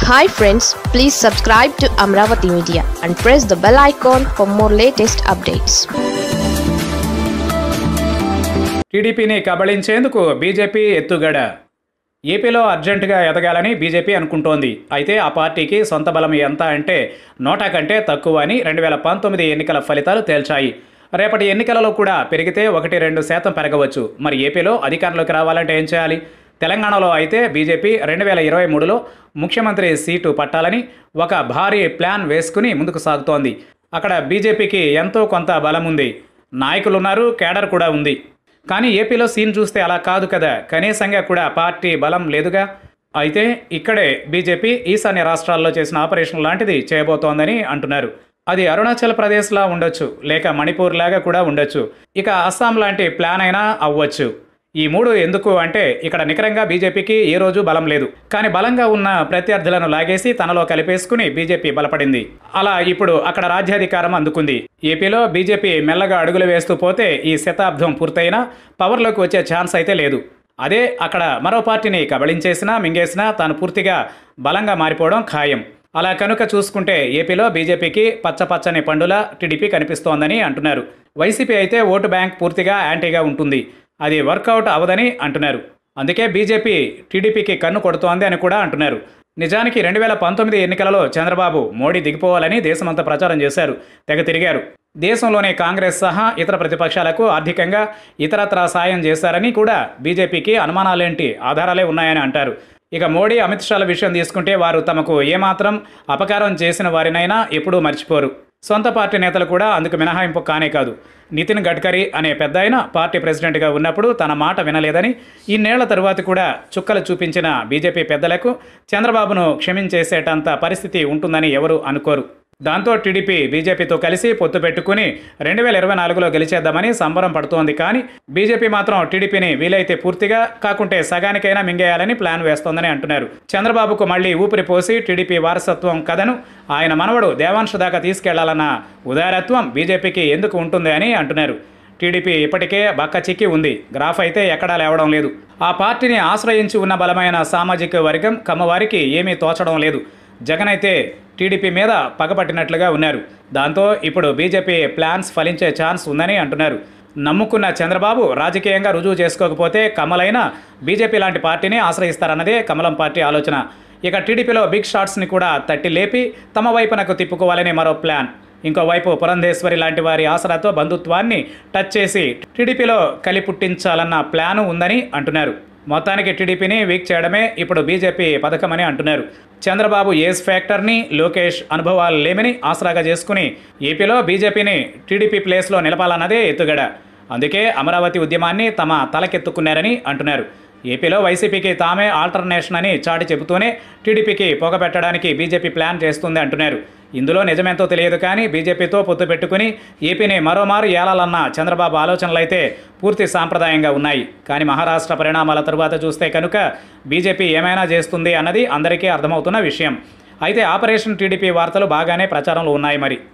hi friends please subscribe to Amaravati media and press the bell icon for more latest updates టీడీపీని కబళించేందుకు BJP ఎత్తుగడ ఏపీలో అర్జెంటుగా ఎదగాలని బీజేపీ అనుకుంటోంది అయితే ఆ పార్టీకి సొంత బలం ఎంత అంటే నోటా కంటే తక్కువ అని రెండు వేల పంతొమ్మిది ఎన్నికల ఫలితాలు తేల్చాయి రేపటి ఎన్నికలలో కూడా పెరిగితే ఒకటి రెండు శాతం పెరగవచ్చు మరి ఏపీలో అధికారంలోకి రావాలంటే ఏం చేయాలి తెలంగాణలో అయితే బీజేపీ రెండు వేల ఇరవై మూడులో ముఖ్యమంత్రి సీటు పట్టాలని ఒక భారీ ప్లాన్ వేసుకుని ముందుకు సాగుతోంది అక్కడ బీజేపీకి ఎంతో కొంత బలం ఉంది నాయకులు ఉన్నారు కేడర్ కూడా ఉంది కానీ ఏపీలో సీన్ చూస్తే అలా కాదు కదా కనీసంగా కూడా పార్టీ బలం లేదుగా అయితే ఇక్కడే బీజేపీ ఈశాన్య రాష్ట్రాల్లో చేసిన ఆపరేషన్ లాంటిది చేయబోతోందని అంటున్నారు అది అరుణాచల్ ప్రదేశ్లా ఉండొచ్చు లేక మణిపూర్ లాగా కూడా ఉండొచ్చు ఇక అస్సాం లాంటి ప్లాన్ అయినా అవ్వచ్చు ఈ మూడు ఎందుకు అంటే ఇక్కడ నికరంగా బీజేపీకి ఏ రోజు బలం లేదు కానీ బలంగా ఉన్న ప్రత్యర్థులను లాగేసి తనలో కలిపేసుకుని బీజేపీ బలపడింది అలా ఇప్పుడు అక్కడ రాజ్యాధికారం అందుకుంది ఏపీలో బీజేపీ మెల్లగా అడుగులు వేస్తూ పోతే ఈ శతాబ్దం పూర్తయినా పవర్లోకి వచ్చే ఛాన్స్ అయితే లేదు అదే అక్కడ మరో పార్టీని కబళించేసినా మింగేసినా తాను పూర్తిగా బలంగా మారిపోవడం ఖాయం అలా కనుక చూసుకుంటే ఏపీలో బీజేపీకి పచ్చపచ్చని పండుల టీడీపీ కనిపిస్తోందని అంటున్నారు వైసీపీ అయితే ఓటు బ్యాంక్ పూర్తిగా యాంటీగా ఉంటుంది అది వర్కౌట్ అవదని అంటున్నారు అందుకే బీజేపీ టీడీపీకి కన్ను కొడుతోంది అని కూడా అంటున్నారు నిజానికి రెండు వేల పంతొమ్మిది ఎన్నికలలో చంద్రబాబు మోడీ దిగిపోవాలని దేశమంతా ప్రచారం చేశారు తెగ తిరిగారు దేశంలోని కాంగ్రెస్ సహా ఇతర ప్రతిపక్షాలకు ఆర్థికంగా ఇతరత్రా సాయం చేశారని కూడా బీజేపీకి అనుమానాలేంటి ఆధారాలే ఉన్నాయని అంటారు ఇక మోడీ అమిత్ షాల విషయం తీసుకుంటే వారు తమకు ఏమాత్రం అపకారం చేసిన వారినైనా ఎప్పుడూ మర్చిపోరు సొంత పార్టీ నేతలు కూడా అందుకు మినహాయింపు కానే కాదు నితిన్ గడ్కరీ అనే పెద్ద ఆయన పార్టీ ప్రెసిడెంట్గా ఉన్నప్పుడు తన మాట వినలేదని ఇన్నేళ్ల తరువాత కూడా చుక్కలు చూపించిన బీజేపీ పెద్దలకు చంద్రబాబును క్షమించేసేటంత పరిస్థితి ఉంటుందని ఎవరు అనుకోరు దాంతో టీడీపీ బీజేపీతో కలిసి పొత్తు పెట్టుకుని రెండు వేల ఇరవై నాలుగులో గెలిచేద్దామని సంబరం పడుతోంది కానీ బీజేపీ మాత్రం టీడీపీని వీలైతే పూర్తిగా కాకుంటే సగానికైనా మింగేయాలని ప్లాన్ వేస్తోందని అంటున్నారు చంద్రబాబుకు మళ్లీ ఊపిరి పోసి టీడీపీ వారసత్వం కథను ఆయన మనవడు దేవాంశ దాకా తీసుకెళ్లాలన్న ఉదారత్వం బీజేపీకి ఎందుకు ఉంటుంది అని అంటున్నారు టీడీపీ ఇప్పటికే బక్క చిక్కి ఉంది గ్రాఫ్ అయితే ఎక్కడా లేవడం లేదు ఆ పార్టీని ఆశ్రయించి ఉన్న బలమైన సామాజిక వర్గం కమ్మవారికి ఏమీ తోచడం లేదు జగన్ అయితే టీడీపీ మీద పగపట్టినట్లుగా ఉన్నారు దాంతో ఇప్పుడు బీజేపీ ప్లాన్స్ ఫలించే ఛాన్స్ ఉందని అంటున్నారు నమ్ముకున్న చంద్రబాబు రాజకీయంగా రుజువు చేసుకోకపోతే కమలైన బీజేపీ లాంటి పార్టీని ఆశ్రయిస్తారన్నదే కమలం పార్టీ ఆలోచన ఇక టీడీపీలో బిగ్ షాట్స్ని కూడా తట్టి లేపి తమ వైపునకు తిప్పుకోవాలని మరో ప్లాన్ ఇంకోవైపు పురంధేశ్వరి లాంటి వారి ఆసరాతో బంధుత్వాన్ని టచ్ చేసి టీడీపీలో కలిపుట్టించాలన్న ప్లాను ఉందని అంటున్నారు మొత్తానికి టీడీపీని వీక్ చేయడమే ఇప్పుడు బీజేపీ పథకమని అంటున్నారు చంద్రబాబు ఏజ్ ఫ్యాక్టర్ని లోకేష్ అనుభవాలు లేమని ఆసరాగా చేసుకుని ఏపీలో బీజేపీని టీడీపీ ప్లేస్లో నిలపాలన్నదే ఎత్తుగడ అందుకే అమరావతి ఉద్యమాన్ని తమ తలకెత్తుకున్నారని అంటున్నారు ఏపీలో వైసీపీకి తామే ఆల్టర్నేషన్ అని చాటి చెబుతూనే టీడీపీకి పొగపెట్టడానికి బీజేపీ ప్లాన్ చేస్తుంది అంటున్నారు ఇందులో నిజమేంతో తెలియదు కానీ బీజేపీతో పొత్తు పెట్టుకుని ఏపీని మరోమారు ఏలాలన్న చంద్రబాబు ఆలోచనలైతే పూర్తి సాంప్రదాయంగా ఉన్నాయి కానీ మహారాష్ట్ర పరిణామాల తరువాత చూస్తే కనుక బీజేపీ ఏమైనా చేస్తుంది అన్నది అందరికీ అర్థమవుతున్న విషయం అయితే ఆపరేషన్ టీడీపీ వార్తలు బాగానే ప్రచారంలో ఉన్నాయి మరి